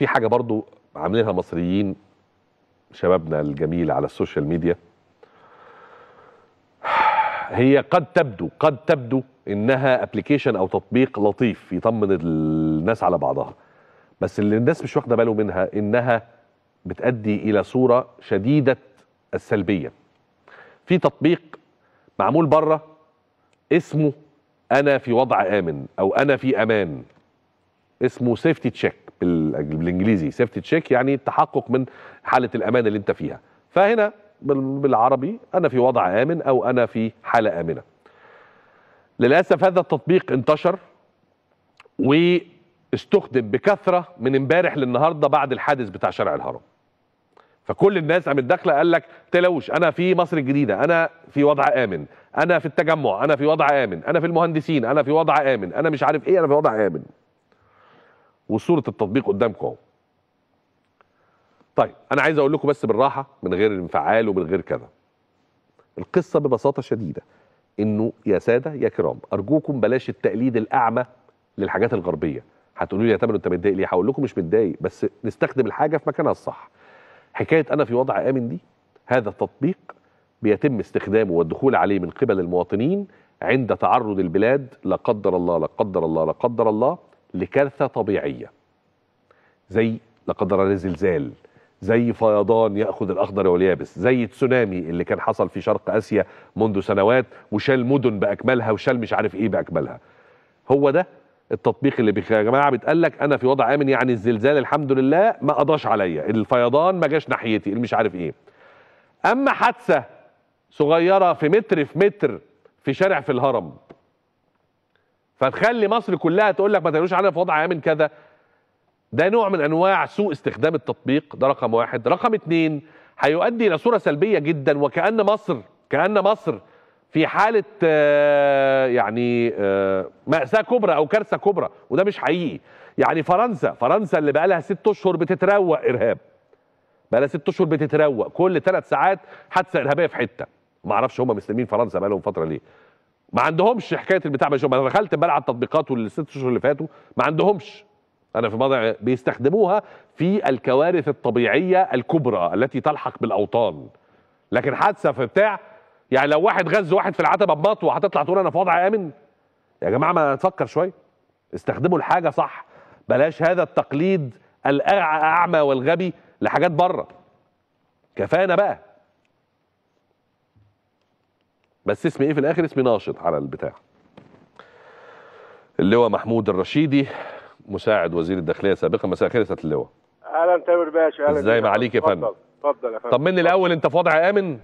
في حاجه برضو عاملينها مصريين شبابنا الجميل على السوشيال ميديا هي قد تبدو قد تبدو انها ابلكيشن او تطبيق لطيف يطمن الناس على بعضها بس اللي الناس مش واخده باله منها انها بتؤدي الى صوره شديده السلبيه في تطبيق معمول بره اسمه انا في وضع امن او انا في امان اسمه سيفتي تشيك بالانجليزي سيفتي تشيك يعني التحقق من حاله الامان اللي انت فيها فهنا بال- بالعربي انا في وضع امن او انا في حاله امنه للاسف هذا التطبيق انتشر واستخدم بكثره من امبارح للنهارده بعد الحادث بتاع شارع الهرم فكل الناس قامت داخله قال لك تلاوش انا في مصر الجديده انا في وضع امن انا في التجمع انا في وضع امن انا في المهندسين انا في وضع امن انا مش عارف ايه انا في وضع امن وصوره التطبيق قدامكم اهو طيب انا عايز اقول لكم بس بالراحه من غير انفعال ومن غير كذا القصه ببساطه شديده انه يا ساده يا كرام ارجوكم بلاش التقليد الاعمى للحاجات الغربيه هتقولوا لي يا تامر انت متضايق ليه هقول لكم مش متضايق بس نستخدم الحاجه في مكانها الصح حكايه انا في وضع امن دي هذا التطبيق بيتم استخدامه والدخول عليه من قبل المواطنين عند تعرض البلاد لا قدر الله لا قدر الله لا قدر الله لكارثه طبيعيه زي لا قدر الله زلزال زي فيضان ياخذ الاخضر واليابس زي تسونامي اللي كان حصل في شرق اسيا منذ سنوات وشال مدن باكملها وشال مش عارف ايه باكملها هو ده التطبيق اللي بيخ... يا جماعه بيتقال لك انا في وضع امن يعني الزلزال الحمد لله ما قضاش عليا الفيضان ما جاش ناحيتي اللي مش عارف ايه اما حادثه صغيره في متر في متر في شارع في الهرم فتخلي مصر كلها تقول لك ما تقولوش عنها في وضع امن كذا ده نوع من انواع سوء استخدام التطبيق ده رقم واحد رقم اتنين هيؤدي الى صوره سلبيه جدا وكان مصر كان مصر في حاله آه، يعني آه، ماساه كبرى او كارثه كبرى وده مش حقيقي يعني فرنسا فرنسا اللي بقى لها ست اشهر بتتروق ارهاب بقى لها ست اشهر بتتروق كل ثلاث ساعات حادثه ارهابيه في حته ما اعرفش هم مسلمين فرنسا بقى لهم فتره ليه ما عندهمش حكايه البتاع مش انا دخلت امبارح على التطبيقات والست اشهر اللي فاتوا ما عندهمش انا في وضع بيستخدموها في الكوارث الطبيعيه الكبرى التي تلحق بالاوطان لكن حادثه في بتاع يعني لو واحد غز واحد في العتبه بمطوه هتطلع تقول انا في وضع امن يا جماعه ما تفكر شويه استخدموا الحاجه صح بلاش هذا التقليد الاعمى والغبي لحاجات بره كفانا بقى بس اسمي ايه في الاخر اسمي ناشط على البتاع اللواء محمود الرشيدي مساعد وزير الداخليه سابقا مساء الخير يا سياده اللواء اهلا تامر باشا اهلا ازاي بيك. معاليك يا فندم؟ اتفضل اتفضل يا فندم طمني الاول انت في وضع امن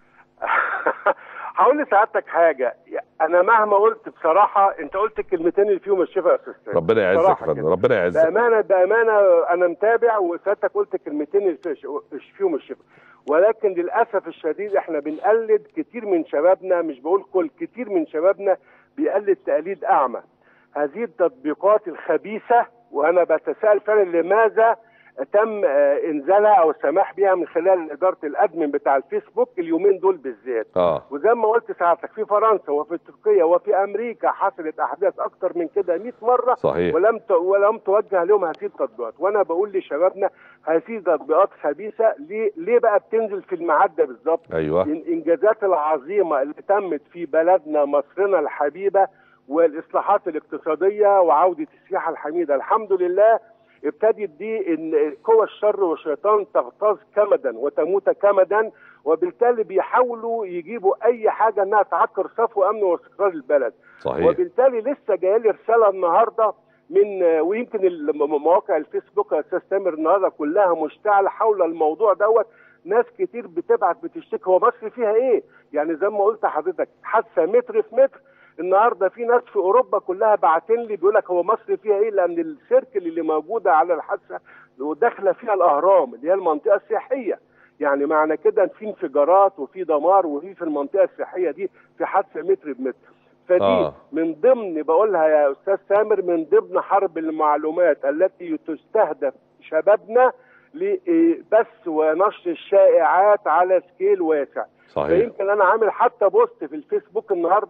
هقول لسعادتك حاجه انا مهما قلت بصراحه انت قلت الكلمتين اللي فيهم الشفاء يا استاذ سامي. ربنا يعزك يا بصراحة فندم كده. ربنا يعزك بامانه بامانه انا متابع وسعادتك قلت الكلمتين اللي فيش- فيهم الشفاء ولكن للاسف الشديد احنا بنقلد كتير من شبابنا مش بقول كل كتير من شبابنا بيقلد تقليد اعمى هذه التطبيقات الخبيثه وانا بتساءل فعلا لماذا تم آه، انزالها او السماح بها من خلال اداره الادمن بتاع الفيسبوك اليومين دول بالذات اه وزي ما قلت ساعتك في فرنسا وفي تركيا وفي امريكا حصلت احداث اكتر من كده 100 مره صحيح ولم ت... ولم توجه لهم هذه التطبيقات وانا بقول لشبابنا هذه التطبيقات خبيثه ليه ليه بقى بتنزل في الميعاد ده بالظبط ايوه الانجازات العظيمه اللي تمت في بلدنا مصرنا الحبيبه والاصلاحات الاقتصاديه وعوده السياحه الحميده الحمد لله ابتدت دي ان قوى الشر والشيطان تغتاظ كمدا وتموت كمدا وبالتالي بيحاولوا يجيبوا اي حاجه انها تعكر صفو امن واستقرار البلد صحيح وبالتالي لسه جايه لي رساله النهارده من ويمكن الم- مواقع الفيسبوك يا استاذ تامر النهارده كلها مشتعله حول الموضوع دوت ناس كتير بتبعت بتشتكي هو مصر فيها ايه؟ يعني زي ما قلت لحضرتك حادثه متر في متر النهارده في ناس في اوروبا كلها باعتين لي بيقول لك هو مصر فيها ايه؟ لان السيركل اللي موجوده على الحادثه وداخله فيها الاهرام اللي هي المنطقه السياحيه يعني معنى كده إن في انفجارات وفي دمار وفي في المنطقه السياحيه دي في حادثه متر بمتر فدي آه. آه. من ضمن بقولها يا استاذ سامر من ضمن حرب المعلومات التي تستهدف شبابنا لبث ونشر الشائعات على سكيل واسع صحيح فيمكن انا عامل حتى بوست في الفيسبوك النهارده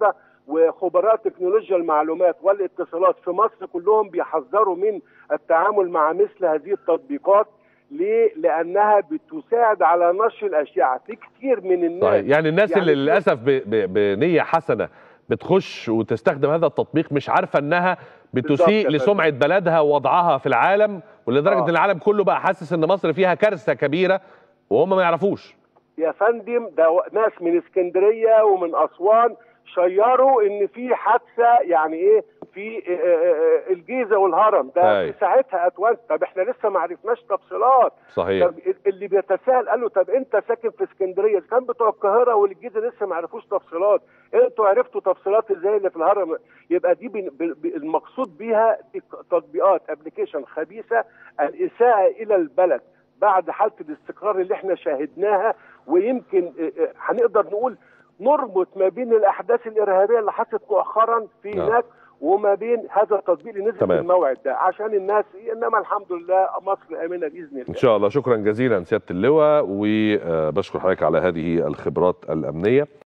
وخبراء تكنولوجيا المعلومات والاتصالات في مصر كلهم بيحذروا من التعامل مع مثل هذه التطبيقات ليه؟ لانها بتساعد على نشر الاشعه في كتير من الناس صحيح يعني الناس يعني اللي للاسف ب... ب... بنيه حسنه بتخش وتستخدم هذا التطبيق مش عارفه انها بالظبط بتسيء يا فندم. لسمعه بلدها ووضعها في العالم ولدرجه آه. ان العالم كله بقى حاسس ان مصر فيها كارثه كبيره وهم ما يعرفوش يا فندم ده ناس من اسكندريه ومن اسوان شيروا ان في حادثه يعني ايه في آه، آه، آه، الجيزه والهرم ده أي. في ساعتها اتوان طب احنا لسه ما عرفناش تفصيلات صحيح طب اللي بيتساءل قال له طب انت ساكن في اسكندريه إذا كان بتوع القاهره والجيزه لسه ما عرفوش تفصيلات انتوا عرفتوا تفصيلات ازاي اللي في الهرم يبقى دي بن- ب- ب- المقصود بيها دي تطبيقات ابلكيشن خبيثه الاساءه الى البلد بعد حاله الاستقرار اللي احنا شاهدناها ويمكن اه، اه، هنقدر نقول نربط ما بين الاحداث الارهابيه اللي حصلت مؤخرا في نعم. هناك وما بين هذا التطبيق اللي نزل في تمام. الموعد ده عشان الناس انما الحمد لله مصر امنه باذن الله ان شاء الله شكرا جزيلا سياده اللواء وبشكر حضرتك على هذه الخبرات الامنيه